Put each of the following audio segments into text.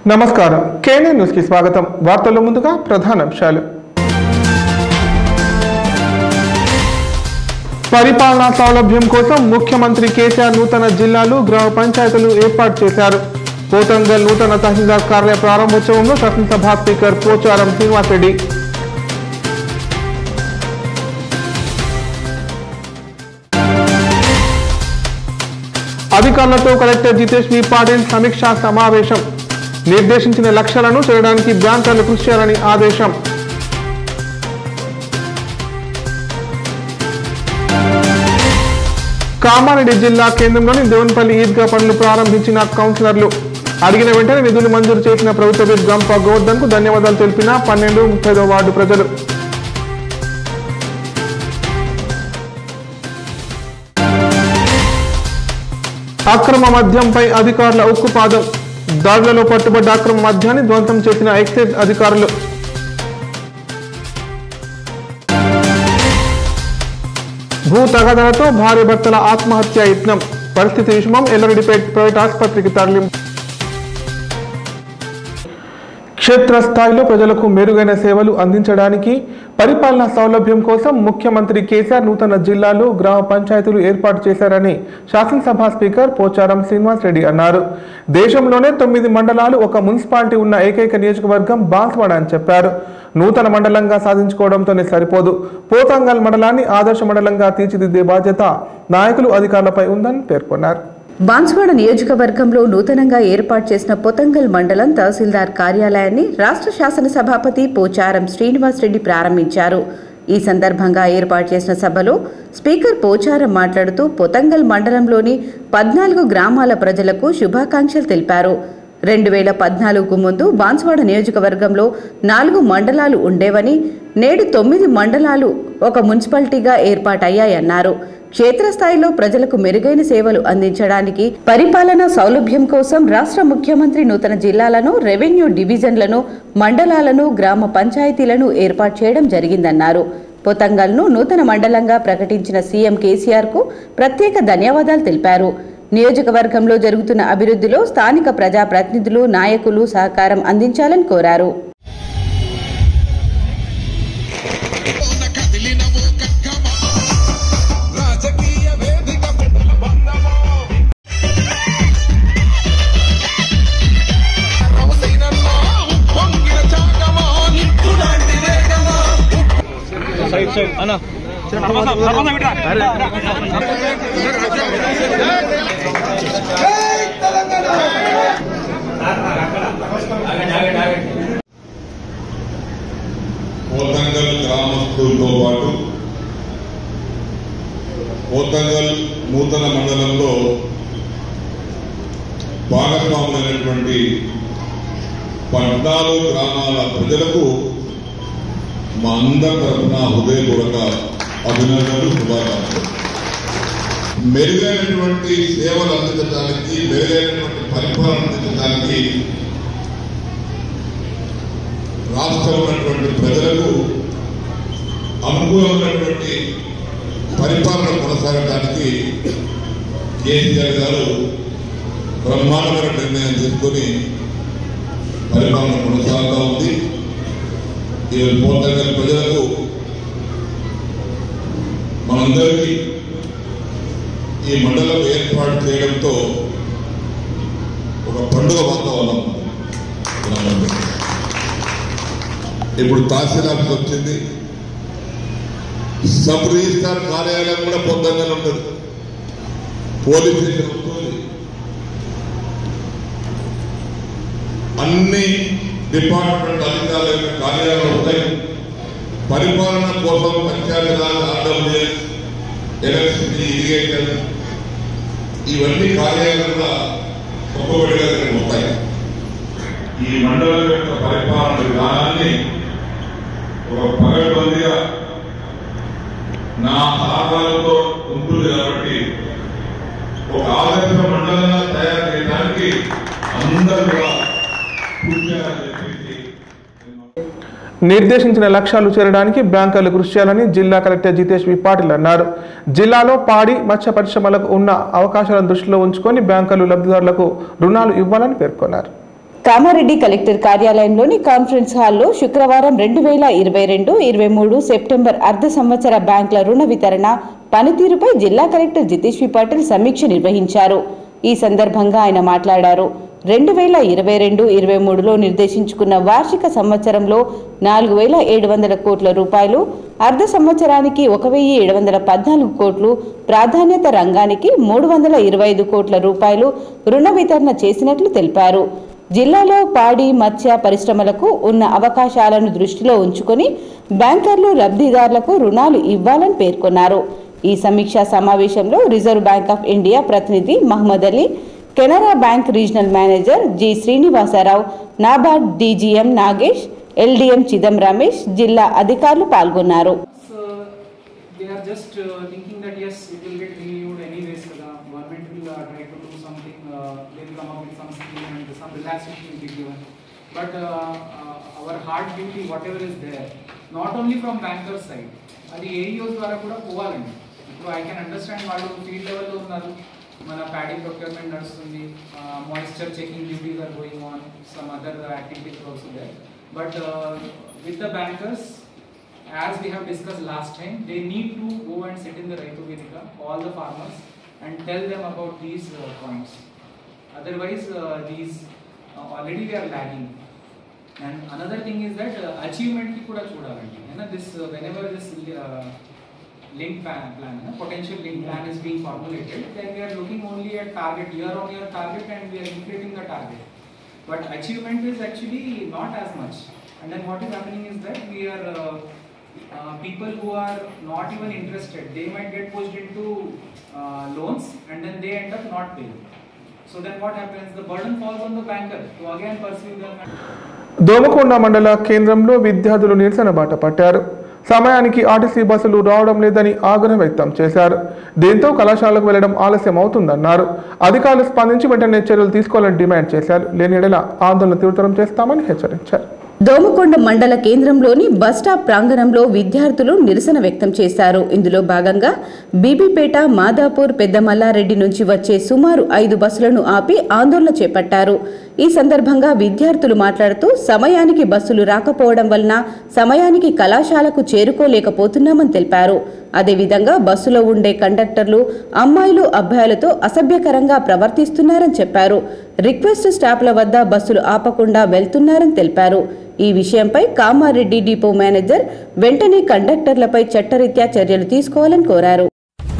నమస్కారం కేనే న్యూస్ కి స్వాగతం వార్తల్లో ముందుగా ప్రధాన అంశాలు పరిపాలనా సౌలభ్యం కోసం ముఖ్యమంత్రి కేసీఆర్ నూతన జిల్లాలు గ్రామ పంచాయతీలు ఏర్పాటు చేశారు పోతంగల్ నూతన తహసీల్దార్ కార్యాలయ ప్రారంభోత్సవంలో శాసనసభ స్పీకర్ పోచారం శ్రీనివాసరెడ్డి అధికారులతో కలెక్టర్ జితేష్ వి పాటిల్ సమీక్షా సమావేశం నిర్దేశించిన లక్ష్యాలను చేయడానికి బ్యాంకర్లు కృషి చేయాలని ఆదేశం కామారెడ్డి జిల్లా కేంద్రంలోని దేవునిపల్లి ఈద్గా పనులు ప్రారంభించిన కౌన్సిలర్లు అడిగిన వెంటనే నిధులు మంజూరు చేసిన ప్రభుత్వ విప్ గంప గోవర్ధన్ కు ధన్యవాదాలు తెలిపిన పన్నెండు ముప్పై వార్డు ప్రజలు అక్రమ మద్యంపై అధికారుల ఉక్కుపాదం దాడులలో పట్టుబడ్డ అక్రమ మద్యాన్ని ధ్వంసం చేసిన ఎక్సైజ్ అధికారులు భూ తగాదాలతో భార్య భర్తల ఆత్మహత్య యత్నం పరిస్థితి విషమం ఎల్లరెడ్డిపేట ప్రైవేట్ ఆసుపత్రికి తరలింపు క్షేత్రస్థాయిలో ప్రజలకు మెరుగైన సేవలు అందించడానికి పరిపాలనా సౌలభ్యం కోసం ముఖ్యమంత్రి కేసీఆర్ నూతన జిల్లాలు గ్రామ పంచాయతీలు ఏర్పాటు చేశారని శాసనసభ స్పీకర్ పోచారం శ్రీనివాస్ రెడ్డి అన్నారు దేశంలోనే తొమ్మిది మండలాలు ఒక మున్సిపాలిటీ ఉన్న ఏకైక నియోజకవర్గం బాన్స్వాడ అని చెప్పారు నూతన మండలంగా సాధించుకోవడంతోనే సరిపోదు పోతంగల్ మండలాన్ని ఆదర్శ మండలంగా తీర్చిదిద్దే బాధ్యత నాయకులు అధికారులపై ఉందని పేర్కొన్నారు బాన్స్వాడ నియోజకవర్గంలో నూతనంగా ఏర్పాటు చేసిన పొతంగల్ మండలం తహసీల్దార్ కార్యాలయాన్ని రాష్ట్ర శాసన సభాపతి పోచారం శ్రీనివాస్ రెడ్డి ప్రారంభించారు ఈ సందర్భంగా ఏర్పాటు చేసిన సభలో స్పీకర్ పోచారం మాట్లాడుతూ పొతంగల్ మండలంలోని పద్నాలుగు గ్రామాల ప్రజలకు శుభాకాంక్షలు తెలిపారు రెండు వేల పద్నాలుగుకు ముందు బాన్స్వాడ నియోజకవర్గంలో నాలుగు మండలాలు ఉండేవని నేడు తొమ్మిది మండలాలు ఒక మున్సిపాలిటీగా ఏర్పాటయ్యాయన్నారు క్షేత్రస్థాయిలో ప్రజలకు మెరుగైన సేవలు అందించడానికి పరిపాలనా సౌలభ్యం కోసం రాష్ట్ర ముఖ్యమంత్రి నూతన జిల్లాలను రెవెన్యూ డివిజన్లను మండలాలను గ్రామ పంచాయతీలను ఏర్పాటు చేయడం జరిగిందన్నారు పొతంగల్ను నూతన మండలంగా ప్రకటించిన సీఎం కేసీఆర్ కు ప్రత్యేక ధన్యవాదాలు తెలిపారు నియోజకవర్గంలో జరుగుతున్న అభివృద్ధిలో స్థానిక ప్రజాప్రతినిధులు నాయకులు సహకారం అందించాలని కోరారు రాజకీయ వేదిక పెద్దల బంధమో రవసైనల్లో పొంగిన చాకమో నిప్పులాంటి వేగమో పోతంగల్ గ్రామస్తులతో పాటు పోతంగల్ నూతన మండలంలో భాగస్వాములైనటువంటి పద్నాలుగు గ్రామాల ప్రజలకు మా అందరి తరఫున హృదయపూర్వక అభినందనలు శుభాకాంక్షలు మెరుగైనటువంటి సేవలు అందించడానికి మెరుగైనటువంటి పరిపాలన అందించడానికి రాష్ట్రంలో ఉన్నటువంటి ప్రజలకు అనుకూలమైనటువంటి పరిపాలన కొనసాగడానికి కేసీఆర్ గారు బ్రహ్మాండమైన నిర్ణయం తీసుకొని పరిపాలన కొనసాగుతూ ఉంది ఈ పోతంగల్ ప్రజలకు మనందరికీ ఈ మండలం ఏర్పాటు చేయడంతో ఒక పండుగ వాతావరణం ఉంది. మనందరికీ. ఇప్పుడు తహసీల్ ఆఫీస్ వచ్చింది సబ్ రిజిస్టార్ కార్యాలయం కూడా పొందంగానే ఉంటుంది పోలీస్ స్టేషన్ ఉంటుంది అన్ని డిపార్ట్మెంట్ అధికారుల యొక్క కార్యాలయాలు ఉంటాయి పరిపాలన కోసం పంచాయతీరాజ్ ఆర్డబ్ల్యూఎస్ ఎలక్ట్రిసిటీ ఇరిగేషన్ ఇవన్నీ కార్యాలయాలు కూడా ఒక్కొక్కటిగా ఇక్కడ ఉంటాయి ఈ మండలం యొక్క పరిపాలన విధానాన్ని ఒక పగడ్బందీగా నా సహకారంతో ఉంటుంది కాబట్టి ఒక ఆదర్శ మండలంగా తయారు చేయడానికి అందరూ కూడా కృషి చేయాలని చెప్పేసి నిర్దేశించిన లక్ష్యాలు చేరడానికి బ్యాంకర్లు కృషి చేయాలని జిల్లా కలెక్టర్ జితేష్ వి పాటిల్ అన్నారు జిల్లాలో పాడి మత్స్య పరిశ్రమలకు ఉన్న అవకాశాలను దృష్టిలో ఉంచుకొని బ్యాంకర్లు లబ్ధిదారులకు రుణాలు ఇవ్వాలని పేర్కొన్నారు కామారెడ్డి కలెక్టర్ కార్యాలయంలోని కాన్ఫరెన్స్ హాల్లో శుక్రవారం రెండు వేల ఇరవై రెండు ఇరవై మూడు సెప్టెంబర్ అర్ధ సంవత్సర బ్యాంకుల రుణ వితరణ పనితీరుపై జిల్లా కలెక్టర్ జితేష్వి పాటిల్ సమీక్ష నిర్వహించారు ఈ సందర్భంగా ఆయన మాట్లాడారు రెండు వేల ఇరవై రెండు ఇరవై మూడులో నిర్దేశించుకున్న వార్షిక సంవత్సరంలో నాలుగు వేల ఏడు వందల కోట్ల రూపాయలు అర్ధ సంవత్సరానికి ఒక వెయ్యి ఏడు వందల పద్నాలుగు కోట్లు ప్రాధాన్యత రంగానికి మూడు వందల ఇరవై ఐదు కోట్ల రూపాయలు రుణ వితరణ చేసినట్లు తెలిపారు జిల్లాలో పాడి మత్స్య పరిశ్రమలకు ఉన్న అవకాశాలను దృష్టిలో ఉంచుకొని బ్యాంకర్లు లబ్ధిదారులకు రుణాలు ఇవ్వాలని పేర్కొన్నారు ఈ సమీక్షా సమావేశంలో రిజర్వ్ బ్యాంక్ ఆఫ్ ఇండియా ప్రతినిధి Mohammed Ali Canara bank regional manager G Srinivasarao NABARD DGM Nagesh LDM Chidam Ramesh జిల్లా అధికారులు పాల్గొన్నారు So they are just uh, thinking that yes, it will get renewed anyways. Kada. Government will uh, try to do something. Uh, they will come up with some scheme and some relaxation will be given. But uh, uh, our hard duty, whatever is there, not only from bankers side, అది AEOs ద్వారా కూడా పోవాలండి ఇప్పుడు I can understand వాళ్ళు field లెవెల్లో ఉన్నారు మన paddy procurement నడుస్తుంది moisture checking duties are going on some other activities also there but with the bankers as we have discussed last time, they need to go and sit in the Raitu Vedika, all the farmers, and tell them about these uh, points. Otherwise, uh, these uh, already they are lagging. And another thing is that uh, achievement ki kuda చూడాలండి you know, this uh, whenever this uh, link plan, plan uh, potential link plan is being formulated, then we are looking only at target year on year target and we are inflating the target. But achievement is actually not as much. And then what is happening is that we are uh, uh, people who are not even interested, they might get pushed into uh, loans and then they end up not paying. So then what happens? The burden falls on the banker to again pursue them. And Domakonda మండల కేంద్రంలో విద్యార్థులు నిరసన బాట పట్టారు సమయానికి RTC బస్సులు రావడం లేదని ఆగ్రహం వ్యక్తం చేశారు దీంతో కళాశాలకు వెళ్లడం ఆలస్యం అవుతుందన్నారు అధికారులు స్పందించి వెంటనే చర్యలు తీసుకోవాలని డిమాండ్ చేశారు లేని ఎడల ఆందోళన తీవ్రతరం చేస్తామని హెచ్చరించారు దోమకొండ మండల కేంద్రంలోని బస్టాప్ ప్రాంగణంలో విద్యార్థులు నిరసన వ్యక్తం చేశారు ఇందులో భాగంగా బీబీపేట మాదాపూర్ పెద్ద మల్లారెడ్డి నుంచి వచ్చే సుమారు ఐదు బస్సులను ఆపి ఆందోళన చేపట్టారు ఈ సందర్భంగా విద్యార్థులు మాట్లాడుతూ సమయానికి బస్సులు రాకపోవడం వలన సమయానికి కళాశాలకు చేరుకోలేకపోతున్నామని తెలిపారు అదేవిధంగా బస్సులో ఉండే కండక్టర్లు అమ్మాయిలు అబ్బాయిలతో అసభ్యకరంగా ప్రవర్తిస్తున్నారని చెప్పారు రిక్వెస్ట్ స్టాప్ల వద్ద బస్సులు ఆపకుండా వెళ్తున్నారని తెలిపారు ఈ విషయంపై కామారెడ్డి డిపో మేనేజర్ వెంటనే కండక్టర్లపై చట్టరీత్యా చర్యలు తీసుకోవాలని కోరారు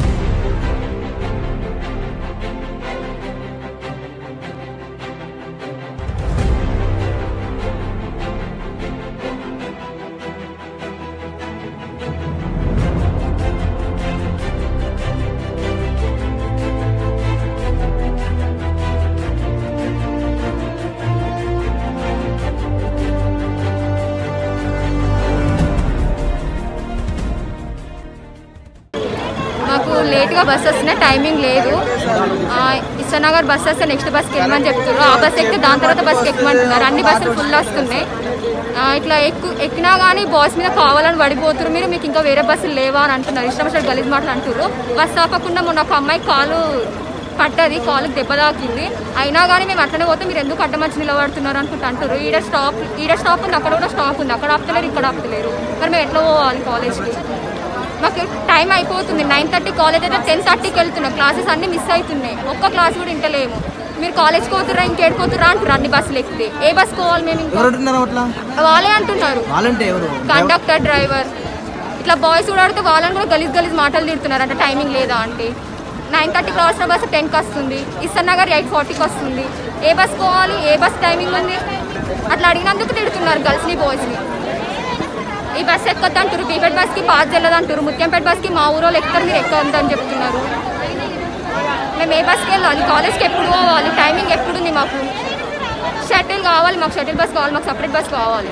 మాకు లేట్గా బస్ వస్తున్నా టైమింగ్ లేదు ఆ, ఇస్టానగర్ బస్ వస్తే నెక్స్ట్ బస్కి వెళ్ళమని చెప్తున్నారు ఆ బస్ ఎక్కితే దాని తర్వాత బస్కి ఎక్కమంటున్నారు అన్ని బస్సులు ఫుల్ వస్తున్నాయి ఆ, ఇట్లా ఎక్కు ఎక్కినా కానీ బాస్ మీద కావాలని పడిపోతున్నారు మీరు మీకు ఇంకా వేరే బస్సులు లేవా అని అంటున్నారు ఇష్టం వచ్చినట్టు గలీజ్ మాటలు అంటున్నారు బస్ ఆపకుండా మొన్న ఒక అమ్మాయి కాలు పట్టది కాలుకి దెబ్బ తాకింది అయినా కానీ మేము అట్లనే పోతే మీరు ఎందుకు అడ్డమచ్చి నిలబడుతున్నారు అనుకుంటూ అంటారు ఈడ స్టాప్ ఈడ స్టాప్ ఉంది అక్కడ కూడా స్టాప్ ఉంది అక్కడ ఆపుతలేరు ఇక్కడ ఆపుతలేరు మరి మేము ఎట్లా పోవాలి కాలేజ్కి మాకు టైం అయిపోతుంది నైన్ థర్టీ కాలేజ్ అయితే టెన్ థర్టీకి వెళ్తున్నాం క్లాసెస్ అన్ని మిస్ అవుతున్నాయి ఒక్క క్లాస్ కూడా వింటలేము మీరు కాలేజ్కి పోతురా ఇంకేడుకోతురా అంటారు అన్ని బస్సులు ఎక్కితే ఏ బస్ పోవాలి మేము ఇంకా ఎవరు అంటున్నారు అట్లా వాళ్ళే అంటున్నారు వాళ్ళంటే ఎవరు కండక్టర్ డ్రైవర్ ఇట్లా బాయ్స్ కూడా ఆడితే వాళ్ళని కూడా గలీజ్ గలీజ్ మాటలు తిడుతున్నారు అంటే టైమింగ్ లేదా అంటే నైన్ థర్టీకి రావాల్సిన బస్సు టెన్కి వస్తుంది ఇస్తర్ నగర్ ఎయిట్ ఫార్టీకి వస్తుంది ఏ బస్ పోవాలి ఏ బస్ టైమింగ్ ఉంది అట్లా అడిగినందుకు తిడుతున్నారు గర్ల్స్ని బాయ్స్ని ఈ బస్ ఎక్కొద్దు అంటారు బీపేట్ బస్కి పాస్ చేయలేదు అంటారు ముత్యంపేట బస్కి మా ఊరోళ్ళు ఎక్కుతారు మీరు ఎక్కొద్దని చెప్తున్నారు మేము ఏ బస్కి వెళ్ళాలి కాలేజ్కి ఎప్పుడు పోవాలి టైమింగ్ ఎప్పుడు ఉంది మాకు షటిల్ కావాలి మాకు షటిల్ బస్ కావాలి మాకు సపరేట్ బస్ కావాలి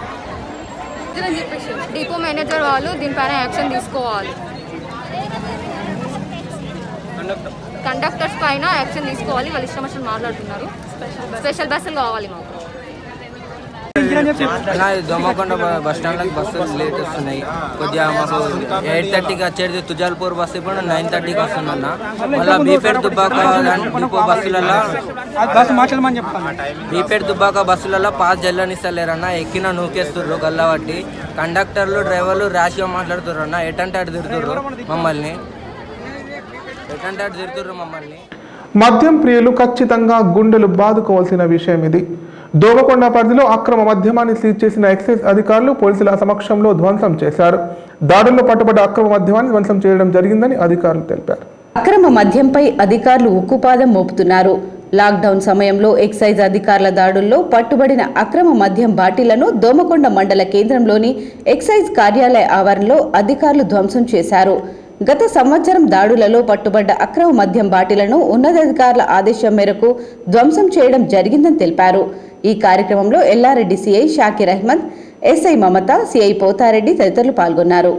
డిపో మేనేజర్ వాళ్ళు దీనిపైన యాక్షన్ తీసుకోవాలి కండక్టర్స్ పైన యాక్షన్ తీసుకోవాలి వాళ్ళు ఇష్టం వచ్చినట్టు మాట్లాడుతున్నారు స్పెషల్ బస్సులు కావాలి మాకు అలా దోమకొండ బ- బస్ స్టాండ్లకు బస్సులు లేట్ వస్తున్నాయి కొద్దిగా మాకు ఎయిట్ థర్టీకి వచ్చేది తుజాల్పూర్ బస్సు ఇప్పుడు నైన్ థర్టీకి వస్తుందన్న మళ్ళీ బీపేట్ దుబ్బాక లాంటి డిపో బస్సులలో బీపేట్ దుబ్బాక బస్సులలో పాస్ జల్లనిస్తలేరన్న ఎక్కిన నూకేస్తుర్రు గల్లబట్టి కండక్టర్లు డ్రైవర్లు ర్యాష్గా మాట్లాడుతుర్రు అన్న ఎటంటే అటు తిడుతుర్రు మమ్మల్ని ఎటంటే అటు తిడుతుర్రు మమ్మల్ని మద్యం ప్రియులు ఖచ్చితంగా గుండెలు బాదుకోవాల్సిన విషయం ఇది దోమకొండ పరిధిలో అక్రమ మద్యమాన్ని సీజ్ చేసిన ఎక్సైజ్ అధికారులు పోలీసుల సమక్షంలో ధ్వంసం చేశారు దాడుల్లో పట్టుబడ్డ అక్రమ మద్యమాన్ని ధ్వంసం చేయడం జరిగిందని అధికారులు తెలిపారు అక్రమ మద్యంపై అధికారులు ఉక్కుపాదం మోపుతున్నారు లాక్డౌన్ సమయంలో ఎక్సైజ్ అధికారుల దాడుల్లో పట్టుబడిన అక్రమ మద్యం బాటిళ్లను దోమకొండ మండల కేంద్రంలోని ఎక్సైజ్ కార్యాలయ ఆవరణలో అధికారులు ధ్వంసం చేశారు గత సంవత్సరం దాడులలో పట్టుబడ్డ అక్రమ మద్యం బాటిలను ఉన్నతాధికారుల ఆదేశం మేరకు ధ్వంసం చేయడం జరిగిందని తెలిపారు ఈ కార్యక్రమంలో Yellareddy CI Shakir Ahmed SI Mamata CI Pothareddy తదితరులు పాల్గొన్నారు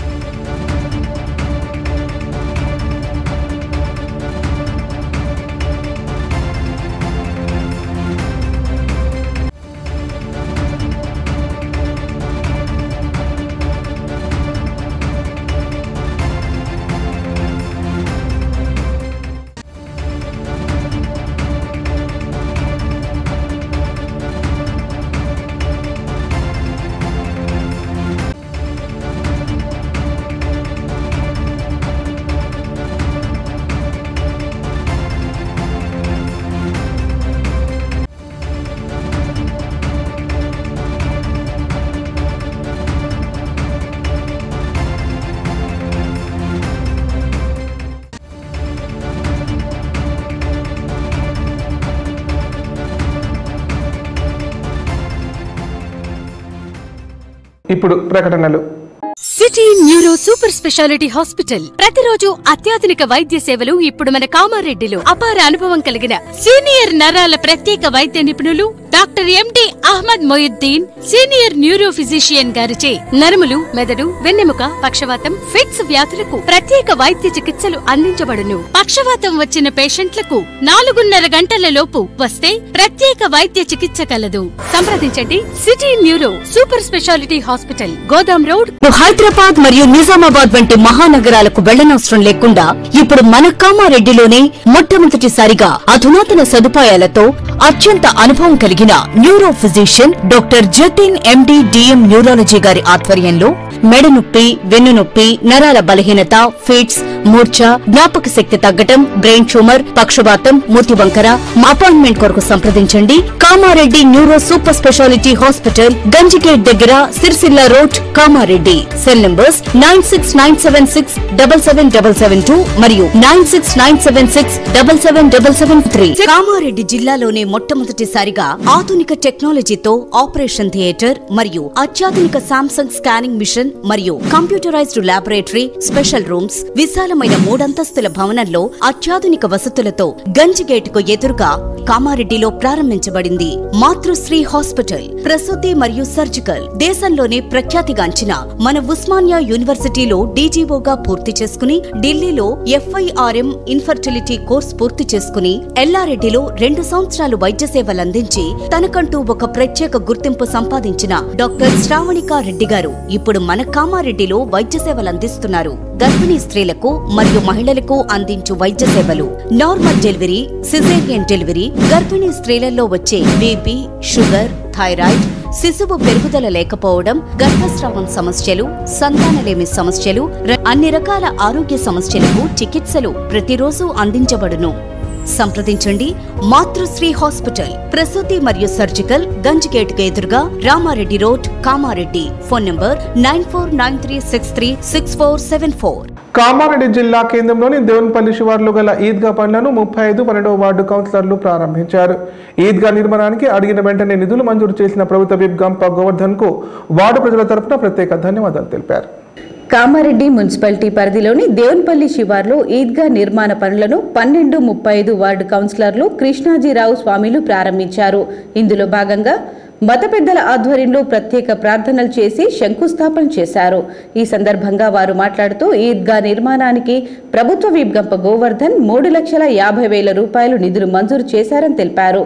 ఇప్పుడు ప్రకటనలు city neuro super speciality hospital ప్రతిరోజు అత్యాధునిక వైద్య సేవలు ఇప్పుడు మన కామారెడ్డిలో అపార అనుభవం కలిగిన సీనియర్ నరాల ప్రత్యేక వైద్య నిపుణులు doctor MD Ahmed Moinuddin senior neuro physician గారిచే నరములు మెదడు వెన్నెముక పక్షవాతం ఫిట్స్ వ్యాధులకు ప్రత్యేక వైద్య చికిత్సలు అందించబడును పక్షవాతం వచ్చిన పేషెంట్లకు నాలుగున్నర గంటల లోపు వస్తే ప్రత్యేక వైద్య చికిత్స కలదు సంప్రదించండి city neuro super speciality hospital Godam road Hyderabad మరియు నిజామాబాద్ వంటి మహానగరాలకు వెళ్లనవసరం లేకుండా ఇప్పుడు మన కామారెడ్డిలోనే మొట్టమొదటిసారిగా అధునాతన సదుపాయాలతో అత్యంత అనుభవం కలిగిన neuro physician doctor Jatin MD DM neurology గారి ఆధ్వర్యంలో మెడ నొప్పి వెన్ను నొప్పి నరాల బలహీనత ఫిట్స్ మూర్ఛ జ్ఞాపక శక్తి తగ్గటం బ్రెయిన్ ట్యూమర్ పక్షవాతం మూతి వంకర అపాయింట్మెంట్ కొరకు సంప్రదించండి Kamareddy neuro super speciality hospital Ganjigate దగ్గర Sircilla road Kamareddy cell numbers nine six nine seven six double seven double seven two మరియు nine six nine seven six double seven double seven three Kamareddy జిల్లాలోనే మొట్టమొదటిసారిగా ఆధునిక టెక్నాలజీతో ఆపరేషన్ థియేటర్ మరియు అత్యాధునిక సామ్సంగ్ స్కానింగ్ మిషన్ మరియు computerised laboratory special rooms విశాలమైన మూడంతస్తుల భవనంలో అత్యాధునిక వసతులతో గంజిగేట్ కు ఎదురుగా కామారెడ్డిలో ప్రారంభించబడింది మాతృశ్రీ హాస్పిటల్ ప్రసూతి మరియు సర్జికల్ దేశంలోనే ప్రఖ్యాతిగాంచిన మన ఉస్మానియా యూనివర్సిటీలో డీజీఓగా పూర్తి చేసుకుని ఢిల్లీలో ఎఫ్ఐఆర్ఎం ఇన్ఫర్టిలిటీ కోర్స్ పూర్తి చేసుకుని ఎల్లారెడ్డిలో రెండు సంవత్సరాలు వైద్య సేవలందించి తనకంటూ ఒక ప్రత్యేక గుర్తింపు సంపాదించిన డాక్టర్ శ్రావణికా రెడ్డి గారు ఇప్పుడు మన కామారెడ్డిలో వైద్య సేవలు అందిస్తున్నారు గర్భిణీ స్త్రీలకు మరియు మహిళలకు అందించు వైద్య సేవలు నార్మల్ డెలివరీ సిజేరియన్ డెలివరీ గర్భిణీ స్త్రీలలో వచ్చే బీపీ షుగర్ థైరాయిడ్ శిశువు పెరుగుదల లేకపోవడం గర్భస్రావం సమస్యలు సంతానలేమి సమస్యలు ర- అన్ని రకాల ఆరోగ్య సమస్యలకు చికిత్సలు ప్రతిరోజు అందించబడును సంప్రదించండి మాతృశ్రీ హాస్పిటల్ ప్రసూతి మరియు సర్జికల్ గంజిగేట్ కు ఎదురుగా Ramareddy road Kamareddy phone number nine four nine three six three six four seven four Kamareddy జిల్లా కేంద్రంలోని దేవునిపల్లి శివార్లో గల ఈద్గా పనులను ముప్పై ఐదు పన్నెండవ వార్డు కౌన్సిలర్లు ప్రారంభించారు ఈద్గా నిర్మాణానికి అడిగిన వెంటనే నిధులు మంజూరు చేసిన ప్రభుత్వ విప్ గంప గోవర్ధన్ కు వార్డు ప్రజల తరపున ప్రత్యేక ధన్యవాదాలు తెలిపారు కామారెడ్డి మున్సిపాలిటీ పరిధిలోని దేవున్పల్లి శివార్లో ఈద్గా నిర్మాణ పనులను పన్నెండు ముప్పై ఐదు వార్డు కౌన్సిలర్లు కృష్ణాజీరావు స్వామిలు ప్రారంభించారు ఇందులో భాగంగా మత పెద్దల ఆధ్వర్యంలో ప్రత్యేక ప్రార్థనలు చేసి శంకుస్థాపన చేశారు ఈ సందర్భంగా వారు మాట్లాడుతూ ఈద్గా నిర్మాణానికి ప్రభుత్వ విప్ గంప గోవర్ధన్ మూడు లక్షల యాభై వేల రూపాయలు నిధులు మంజూరు చేశారని తెలిపారు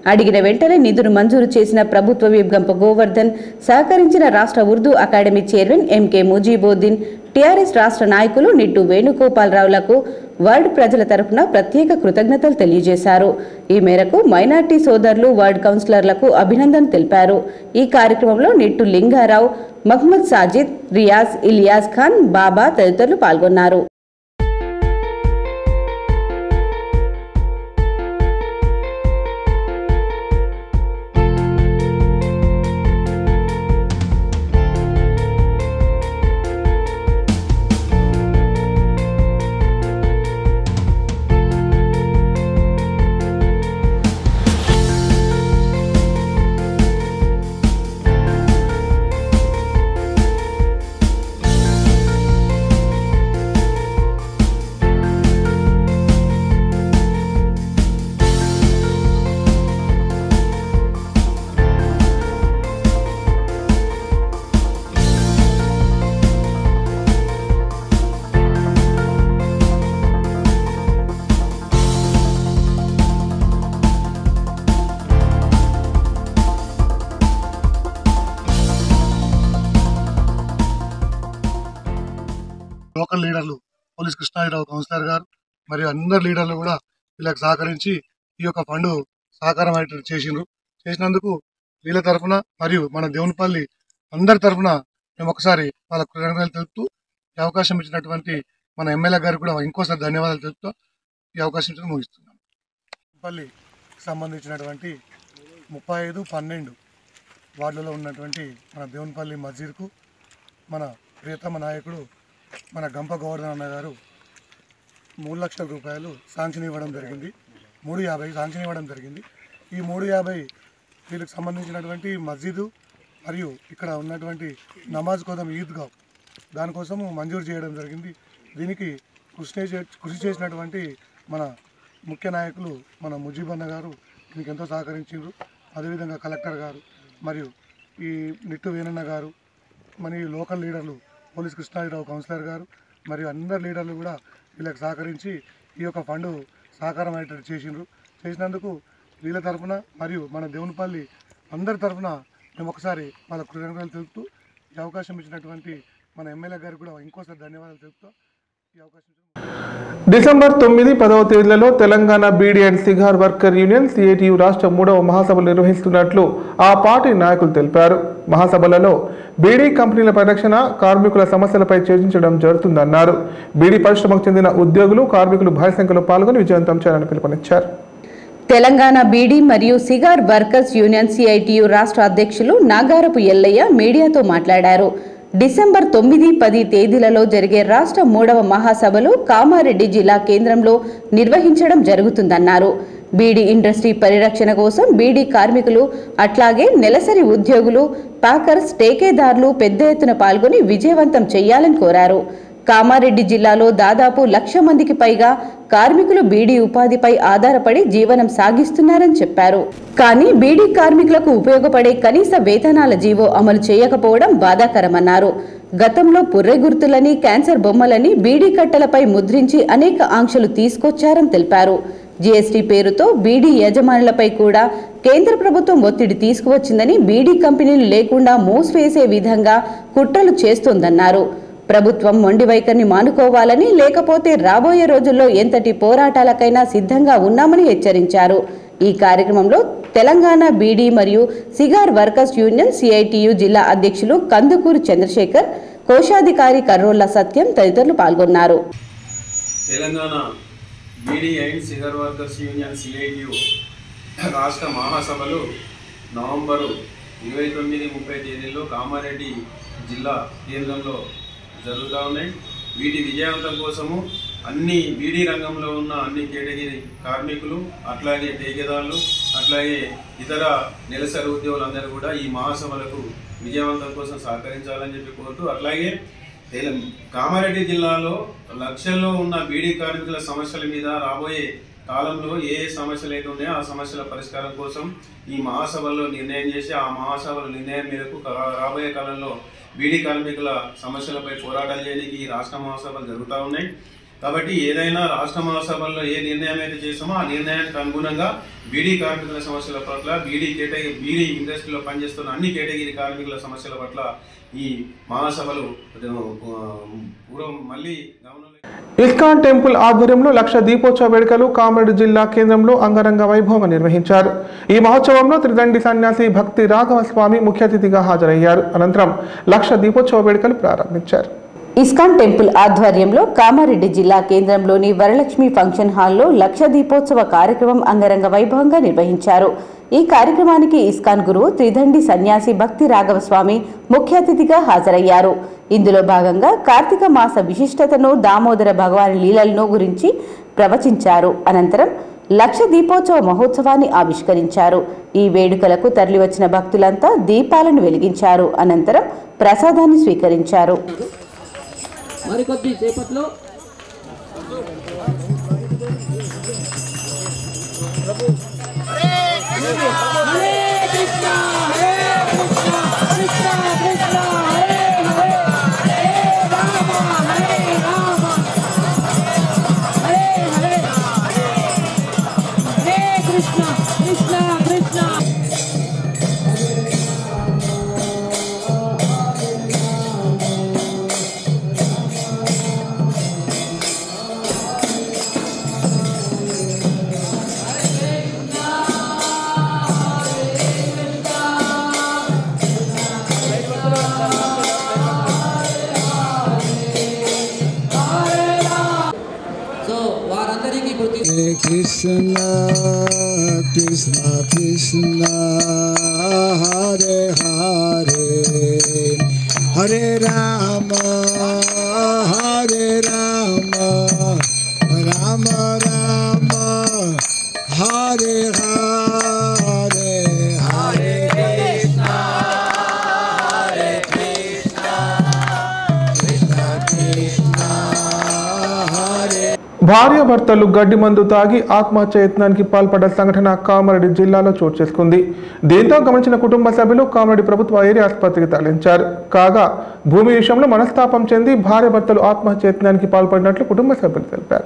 అడిగిన వెంటనే నిధులు మంజూరు చేసిన ప్రభుత్వ విప్ గంప గోవర్ధన్ సహకరించిన రాష్ట్ర Urdu academy chairman MK Mujeebuddin TRS రాష్ట్ర నాయకులు నిట్టు వేణుగోపాలరావులకు వర్డ్ ప్రజల తరపున ప్రత్యేక కృతజ్ఞతలు తెలియజేశారు ఈ మేరకు మైనార్టీ సోదరులు వర్డ్ కౌన్సిలర్లకు అభినందన తెలిపారు ఈ కార్యక్రమంలో నిట్టు లింగారావు మహ్మద్ సాజిద్ రియాజ్ ఇలియాస్ ఖాన్ బాబా తదితరులు పాల్గొన్నారు లోకల్ లీడర్లు పోలీస్ కృష్ణారావు కౌన్సిలర్ గారు మరియు అందరు లీడర్లు కూడా వీళ్ళకి సహకరించి ఈ యొక్క ఫండ్ సహకారం అయ్యేటట్టు చేసిండ్రు చేసినందుకు వీళ్ళ తరఫున మరియు మన దేవునిపల్లి అందరి తరఫున మేము ఒకసారి వాళ్ళ కృతజ్ఞతలు తెలుపుతూ ఈ అవకాశం ఇచ్చినటువంటి మన ఎమ్మెల్యే గారికి కూడా ఇంకోసారి ధన్యవాదాలు తెలుపుతూ ఈ అవకాశం ఇచ్చిన ముగిస్తున్నాం పల్లికి సంబంధించినటువంటి ముప్పై ఐదు పన్నెండు వార్డులలో ఉన్నటువంటి మన దేవునిపల్లి మస్జిద్కు మన ప్రియతమ నాయకుడు మన గంప గోవర్ధన్ అన్న గారు మూడు లక్షల రూపాయలు శాంక్షన్ ఇవ్వడం జరిగింది మూడు యాభై శాంక్షన్ ఇవ్వడం జరిగింది ఈ మూడు యాభై వీళ్ళకి సంబంధించినటువంటి మస్జిద్ మరియు ఇక్కడ ఉన్నటువంటి నమాజ్ కోసం ఈద్గా దానికోసము మంజూరు చేయడం జరిగింది దీనికి కృషి చే- కృషి చేసినటువంటి మన ముఖ్య నాయకులు మన ముజీబన్న గారు దీనికి ఎంతో సహకరించారు అదేవిధంగా కలెక్టర్ గారు మరియు ఈ నిట్టు వేణన్న గారు మన ఈ లోకల్ లీడర్లు పోలీస్ కృష్ణారావు కౌన్సిలర్ గారు మరియు అందరు లీడర్లు కూడా వీళ్ళకి సహకరించి ఈ యొక్క ఫండ్ సహకారం అయ్యేటట్టు చేసిండ్రు చేసినందుకు వీళ్ళ తరఫున మరియు మన దేవునిపల్లి అందరి తరఫున మేము ఒకసారి వాళ్ళ కృతజ్ఞతలు తెలుపుతూ ఈ అవకాశం ఇచ్చినటువంటి మన ఎమ్మెల్యే గారికి కూడా ఇంకోసారి ధన్యవాదాలు తెలుపుతూ ఈ అవకాశం ఇచ్చిన డిసెంబర్ తొమ్మిది పదవ తేదీలలో Telangana beedi and cigar worker union CITU రాష్ట్ర మూడవ మహాసభలు నిర్వహిస్తున్నట్లు ఆ పార్టీ నాయకులు తెలిపారు మహాసభలలో బీడీ కంపెనీల పరిరక్షణ కార్మికుల సమస్యలపై చర్చించడం జరుగుతుందన్నారు బీడీ పరిశ్రమకు చెందిన ఉద్యోగులు కార్మికులు భారీ సంఖ్యలో పాల్గొని విజయవంతం చేయాలని పిలుపునిచ్చారు తెలంగాణ బీడీ మరియు సిగార్ వర్కర్స్ యూనియన్ సిఐటియు రాష్ట్ర అధ్యక్షులు నాగారపు ఎల్లయ్య మీడియాతో మాట్లాడారు డిసెంబర్ తొమ్మిది పది తేదీలలో జరిగే రాష్ట్ర మూడవ మహాసభలు కామారెడ్డి జిల్లా కేంద్రంలో నిర్వహించడం జరుగుతుందన్నారు బీడీ ఇండస్ట్రీ పరిరక్షణ కోసం బీడీ కార్మికులు అట్లాగే నెలసరి ఉద్యోగులు పాకర్స్ టేకేదారులు పెద్ద ఎత్తున పాల్గొని విజయవంతం చేయాలని కోరారు కామారెడ్డి జిల్లాలో దాదాపు లక్ష మందికి పైగా కార్మికులు బీడీ ఉపాధిపై ఆధారపడి జీవనం సాగిస్తున్నారని చెప్పారు కానీ బీడీ కార్మికులకు ఉపయోగపడే కనీస వేతనాల జీవో అమలు చేయకపోవడం బాధాకరమన్నారు గతంలో పుర్రె గుర్తులని క్యాన్సర్ బొమ్మలని బీడీ కట్టలపై ముద్రించి అనేక ఆంక్షలు తీసుకొచ్చారని తెలిపారు జీఎస్టీ పేరుతో బీడీ యజమానులపై కూడా కేంద్ర ప్రభుత్వం ఒత్తిడి తీసుకువచ్చిందని బీడీ కంపెనీలు లేకుండా మూసివేసే విధంగా కుట్రలు చేస్తోందన్నారు ప్రభుత్వం మొండి వైఖరిని మానుకోవాలని లేకపోతే రాబోయే రోజుల్లో ఎంతటి పోరాటాలకైనా సిద్ధంగా ఉన్నామని హెచ్చరించారు ఈ కార్యక్రమంలో తెలంగాణ బీడీ మరియు సిగార్ వర్కర్స్ యూనియన్ సిఐటియు జిల్లా అధ్యక్షులు కందుకూరు చంద్రశేఖర్ కోశాధికారి కర్రోళ్ల సత్యం తదితరులు పాల్గొన్నారు Telangana beedi and cigar workers union CITU రాష్ట్ర మహాసభలు నవంబరు ఇరవై తొమ్మిది ముప్పై తేదీల్లో కామారెడ్డి జిల్లా కేంద్రంలో జరుగుతూ ఉన్నాయి వీటి విజయవంతం కోసము అన్ని బీడీ రంగంలో ఉన్న అన్ని కేటగిరీ కార్మికులు అట్లాగే టేకేదారులు అట్లాగే ఇతర నెలసరి ఉద్యోగులందరూ కూడా ఈ మహాసభలకు విజయవంతం కోసం సహకరించాలని చెప్పి కోరుతూ అట్లాగే తెల- కామారెడ్డి జిల్లాలో లక్షల్లో ఉన్న బీడీ కార్మికుల సమస్యల మీద రాబోయే కాలంలో ఏ ఏ సమస్యలు అయితే ఉన్నాయో ఆ సమస్యల పరిష్కారం కోసం ఈ మహాసభల్లో నిర్ణయం చేసి ఆ మహాసభల నిర్ణయం మేరకు కా- రాబోయే కాలంలో బీడీ కార్మికుల సమస్యలపై పోరాటాలు చేయడానికి ఈ రాష్ట్ర మహాసభలు జరుగుతూ ఉన్నాయి కాబట్టి ఏదైనా రాష్ట్ర మహాసభల్లో ఏ నిర్ణయం అయితే చేసామో ఆ నిర్ణయానికి అనుగుణంగా బీడీ కార్మికుల సమస్యల పట్ల బీడీ కేటగిరీ బీడీ ఇండస్ట్రీలో పనిచేస్తున్న అన్ని కేటగిరీ కార్మికుల సమస్యల పట్ల ఈ మహాసభలు ఆ, పూర్వం మళ్ళీ గమనంలో ఇస్కాన్ టెంపుల్ ఆధ్వర్యంలో లక్ష దీపోత్సవ వేడుకలు కామారెడ్డి జిల్లా కేంద్రంలో అంగరంగ వైభవంగా నిర్వహించారు ఈ మహోత్సవంలో త్రిదండి సన్యాసి భక్తి రాఘవ స్వామి ముఖ్య అతిథిగా హాజరయ్యారు అనంతరం లక్ష దీపోత్సవ వేడుకలు ప్రారంభించారు ఇస్కాన్ టెంపుల్ ఆధ్వర్యంలో కామారెడ్డి జిల్లా కేంద్రంలోని వరలక్ష్మి ఫంక్షన్ హాల్లో లక్ష దీపోత్సవ కార్యక్రమం అంగరంగ వైభవంగా నిర్వహించారు ఈ కార్యక్రమానికి ఇస్కాన్ గురువు త్రిదండి సన్యాసి భక్తి రాఘవ స్వామి ముఖ్య అతిథిగా హాజరయ్యారు ఇందులో భాగంగా కార్తీక మాస విశిష్టతను దామోదర భగవాన్ లీలలను గురించి ప్రవచించారు అనంతరం లక్ష దీపోత్సవ మహోత్సవాన్ని ఆవిష్కరించారు ఈ వేడుకలకు తరలివచ్చిన భక్తులంతా దీపాలను వెలిగించారు అనంతరం ప్రసాదాన్ని స్వీకరించారు మరికొద్ది సేపట్లో హరే కృష్ణ హరే కృష్ణ కృష్ణ కృష్ణ హరే హరే హరే రామ హరే రామ హరే హరే హరే కృష్ణ కృష్ణ కృష్ణ సో వారందరికీ ఇప్పుడు Hare Krishna, Krishna Krishna, Hare Hare, Hare Rama, Hare Rama, Rama Rama, Hare Hare, Hare Krishna, Hare Krishna, Krishna Krishna, Hare భార్యాభర్తలు గడ్డి మందు తాగి ఆత్మహత్య యత్నానికి పాల్పడ్డ సంఘటన కామారెడ్డి జిల్లాలో చోటు చేసుకుంది దీంతో గమనించిన కుటుంబ సభ్యులు కామారెడ్డి ప్రభుత్వ ఏరియా ఆసుపత్రికి తరలించారు కాగా భూమి విషయంలో మనస్తాపం చెంది భార్యాభర్తలు ఆత్మహత్య యత్నానికి పాల్పడినట్లు కుటుంబ సభ్యులు తెలిపారు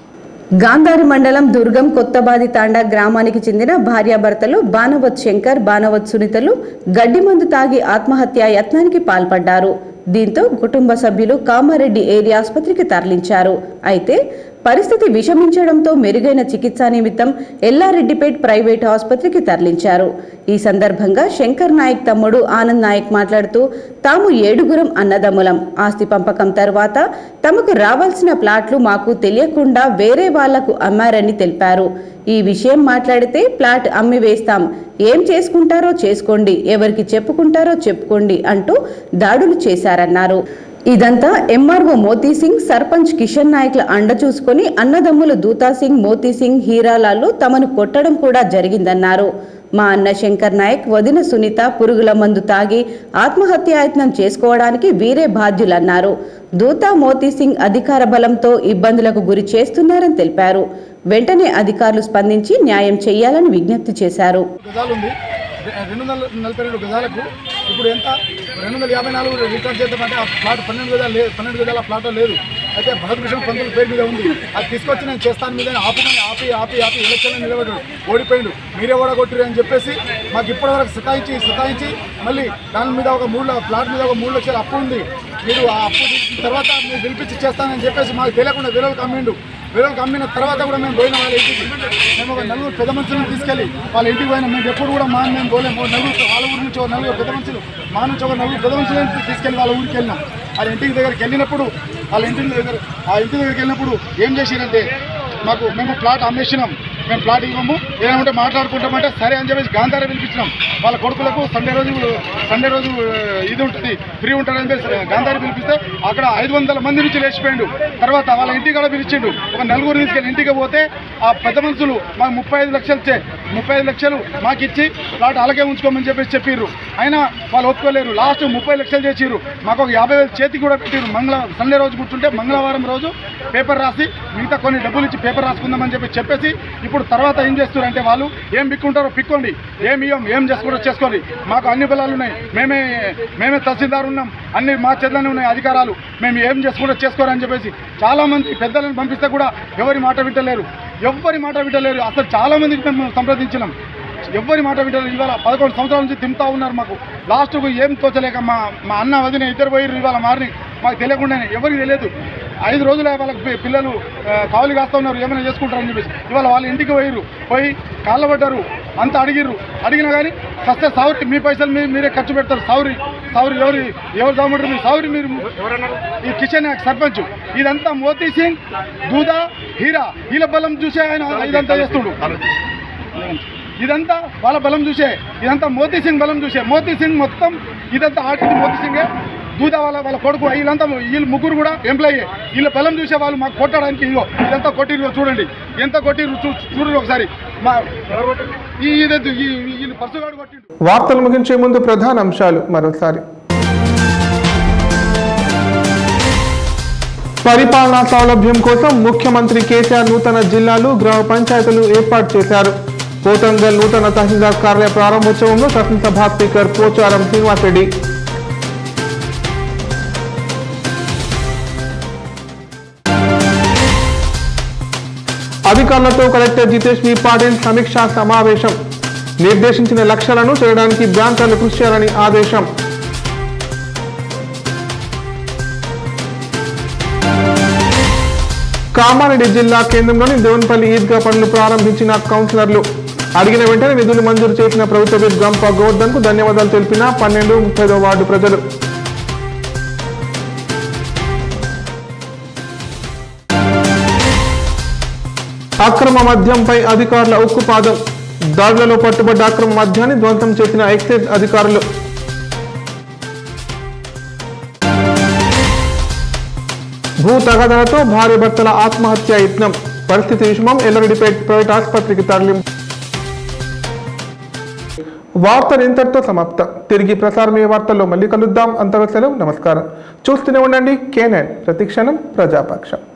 గాంధారి మండలం దుర్గం కొత్తబాది తాండా గ్రామానికి చెందిన భార్యాభర్తలు బానవత్ శంకర్ బానవత్ సునీతలు గడ్డి మందు తాగి ఆత్మహత్య యత్నానికి పాల్పడ్డారు దీంతో కుటుంబ సభ్యులు కామారెడ్డి ఏరియా ఆసుపత్రికి తరలించారు అయితే పరిస్థితి విషమించడంతో మెరుగైన చికిత్స నిమిత్తం ఎల్లారెడ్డిపేట్ ప్రైవేట్ ఆసుపత్రికి తరలించారు ఈ సందర్భంగా శంకర్ నాయక్ తమ్ముడు ఆనంద్ నాయక్ మాట్లాడుతూ తాము ఏడుగురం అన్నదమ్ములం ఆస్తి పంపకం తర్వాత తమకు రావాల్సిన ప్లాట్లు మాకు తెలియకుండా వేరే వాళ్లకు అమ్మారని తెలిపారు ఈ విషయం మాట్లాడితే ప్లాట్ అమ్మి వేస్తాం ఏం చేసుకుంటారో చేసుకోండి ఎవరికి చెప్పుకుంటారో చెప్పుకోండి అంటూ దాడులు చేశారన్నారు ఇదంతా ఎంఆర్ఓ మోతీ సింగ్ సర్పంచ్ కిషన్ నాయక్ల అండ చూసుకొని అన్నదమ్ములు దూతా సింగ్ మోతీ సింగ్ హీరాలాలు తమను కొట్టడం కూడా జరిగిందన్నారు మా అన్న శంకర్ నాయక్ వదిన సునీత పురుగుల మందు తాగి ఆత్మహత్యాయత్నం చేసుకోవడానికి వీరే బాధ్యులన్నారు దూతా మోతీ సింగ్ అధికార బలంతో ఇబ్బందులకు గురి చేస్తున్నారని తెలిపారు వెంటనే అధికారులు స్పందించి న్యాయం చేయాలని విజ్ఞప్తి చేశారు గజాలు ఉంది రె- రెండు వందల నలభై రెండు గజాలకు ఇప్పుడు ఎంత రెండు వందల యాభై నాలుగు రికార్డ్ చేద్దామంటే ఆ ప్లాట్ పన్నెండు గజాలు లేదు పన్నెండు గజాల ప్లాట్ లేదు అయితే భరతకృష్ణ పంతుల పేరు మీద ఉంది అది తీసుకొచ్చి నేను చేస్తాను మీద ఆపమని ఆపి ఆపి ఆపి ఎలక్షన్ నిలబడ్డాడు ఓడిపోయిండు మీరే ఓడగొట్టిరు అని చెప్పేసి మాకు ఇప్పటివరకు సతాయించి సతాయించి మళ్ళీ దాని మీద ఒక మూడు ల- ప్లాట్ మీద ఒక మూడు లక్షల అప్పు ఉంది మీరు ఆ అప్పు తీర్చిన తర్వాత మీరు పిలిపించి చేస్తానని చెప్పేసి మాకు తెలియకుండా వేరేలకు అమ్మిండు వేరేలకు అమ్మిన తర్వాత కూడా మేము పోయిన వాళ్ళ ఇంటికి మేము ఒక నలుగురు పెద్ద మనుషులను తీసుకెళ్ళి వాళ్ళ ఇంటికి పోయినా మేము ఎప్పుడు కూడా మా మేము పోలేము ఓ నలుగురు వాళ్ళ ఊరి నుంచి ఒక నలుగురు పెద్ద మనుషులు మా నుంచి ఒక నలుగురు పెద్ద మనుషులను తీసుకెళ్ళి వాళ్ళ ఊరికి వెళ్ళినాం వాళ్ళ ఇంటికి దగ్గరికి వెళ్ళినప్పుడు వాళ్ళ ఇంటి దగ్గర ఆ ఇంటి దగ్గరికి వెళ్ళినప్పుడు ఏం చేసిరంటే మాకు మేము ప్లాట్ అమ్మేసినాం మేము ప్లాట్ ఇవ్వము ఏమైనా ఉంటే మాట్లాడుకుంటామంటే సరే అని చెప్పేసి గాంధార పిలిపించినాం వాళ్ళ కొడుకులకు సండే రోజు సండే రోజు ఆ, ఇది ఉంటుంది ఫ్రీ ఉంటారని చెప్పేసి గాంధారి పిలిపిస్తే అక్కడ ఐదు వందల మంది నుంచి లేచిపోయిండు తర్వాత వాళ్ళ ఇంటికి కూడా పిలిచిండు ఒక నలుగురు తీసుకెళ్ళి ఇంటికి పోతే ఆ పెద్ద మనుషులు మాకు ముప్పై ఐదు లక్షలు ఇచ్చే ముప్పై ఐదు లక్షలు మాకు ఇచ్చి ప్లాట్ అలాగే ఉంచుకోమని చెప్పేసి చెప్పిర్రు అయినా వాళ్ళు ఒప్పుకోలేరు లాస్ట్ ముప్పై లక్షలు చేసిర్రు మాకు ఒక యాభై వేలు చేతికి కూడా పెట్టిర్రు మంగళ సండే రోజు కూర్చుంటే మంగళవారం రోజు పేపర్ రాసి మిగతా కొన్ని డబ్బులు ఇచ్చి పేపర్ రాసుకుందామని చెప్పి చెప్పేసి ఇప్పుడు ఇప్పుడు తర్వాత ఏం చేస్తారు అంటే వాళ్ళు ఏం పిక్కుంటారో పిక్కోండి ఏం ఇయ్యం ఏం చేసుకుంటారో చేసుకోండి మాకు అన్ని బలాలు ఉన్నాయి మేమే మేమే తహసీల్దార్ ఉన్నాం అన్ని మా చేతిలోనే ఉన్నాయి అధికారాలు మేము ఏం చేసుకుంటూ చేసుకోరని చెప్పేసి చాలామంది పెద్దలను పంపిస్తే కూడా ఎవరి మాట వింటలేరు ఎవ్వరి మాట వింటలేరు అసలు చాలామందికి మేము సంప్రదించినాం ఎవ్వరి మాట వింటలేరు ఇవాళ పదకొండు సంవత్సరాల నుంచి తింటా ఉన్నారు మాకు లాస్ట్కు ఏం తోచలేక మా మా అన్న వదిన ఇద్దరు పోయి ఇవాళ మారిని మాకు తెలియకుండానే ఎవరికి తెలియదు ఐదు రోజులే వాళ్ళకి పి- పిల్లలు ఆ, కావలి కాస్తా ఉన్నారు ఏమైనా చేసుకుంటారని చెప్పేసి ఇవాళ వాళ్ళ ఇంటికి పోయిర్రు పోయి కాళ్ళ పడ్డారు అంతా అడిగిర్రు అడిగినా కానీ సస్తే సౌరి మీ పైసలు మీ మీరే ఖర్చు పెడతారు సౌరి సౌరి ఎవరు ఎవరు సాగుంటారు మీరు సౌరి మీరు ఈ కిషన్ నాయక్ సర్పంచ్ ఇదంతా మోతీ సింగ్ దూదా హీరా వీళ్ళ బలం చూసే ఆయన ఇదంతా చేస్తుడు ఇదంతా వాళ్ళ బలం చూసే ఇదంతా మోతీ సింగ్ బలం చూసే మోతీ సింగ్ మొత్తం ఇదంతా ఆడింది మోతీ సింగే దూదా వాళ్ళ వాళ్ళ కొడుకు వీళ్ళంతా వీళ్ళు ముగ్గురు కూడా ఎంప్లాయీ వీళ్ళ బలం చూసే వాళ్ళు మాకు కొట్టడానికి ఇగో ఇదంతా కొట్టిరు చూడండి ఎంత కొట్టిరు చూ చూడండి ఒకసారి మా ఈ ఇదొద్దు, ఈ ఈ- వీళ్ళు పర్సుగాడు కొట్టిండు వార్తలు ముగించే ముందు ప్రధాన అంశాలు మరోసారి పరిపాలనా సౌలభ్యం కోసం ముఖ్యమంత్రి కేసీఆర్ నూతన జిల్లాలు గ్రామ పంచాయతీలు ఏర్పాటు చేశారు పోతంగల్ నూతన తహసీల్దార్ కార్యాలయ ప్రారంభోత్సవంలో శాసనసభ స్పీకర్ పోచారం శ్రీనివాసరెడ్డి అధికారులతో కలెక్టర్ జితేష్ వి పాటిల్ సమీక్షా సమావేశం నిర్దేశించిన లక్ష్యాలను చేయడానికి బ్యాంకర్లు కృషి చేయాలని ఆదేశం కామారెడ్డి జిల్లా కేంద్రంలోని దేవునిపల్లి ఈద్గా పనులు ప్రారంభించిన కౌన్సిలర్లు అడిగిన వెంటనే నిధులు మంజూరు చేసిన ప్రభుత్వ విప్ గంప గోవర్ధన్ కు ధన్యవాదాలు తెలిపిన పన్నెండు ముప్పైదో వార్డు ప్రజలు అక్రమ మద్యంపై అధికారుల ఉక్కుపాదం దాడులలో పట్టుబడ్డ అక్రమ మద్యాన్ని ధ్వంసం చేసిన ఎక్సైజ్ అధికారులు భూ తగాదాలతో భార్య భర్తల ఆత్మహత్య యత్నం పరిస్థితి విషమం ఎల్లారెడ్డిపేట ప్రైవేట్ ఆసుపత్రికి తరలింపు వార్తలు ఇంతటితో సమాప్తం తిరిగి ప్రసారమయ్యే వార్తల్లో మళ్ళీ కలుద్దాం అంతవరకు సెలవు నమస్కారం చూస్తూనే ఉండండి కేనైన్ ప్రతిక్షణం ప్రజాపక్షం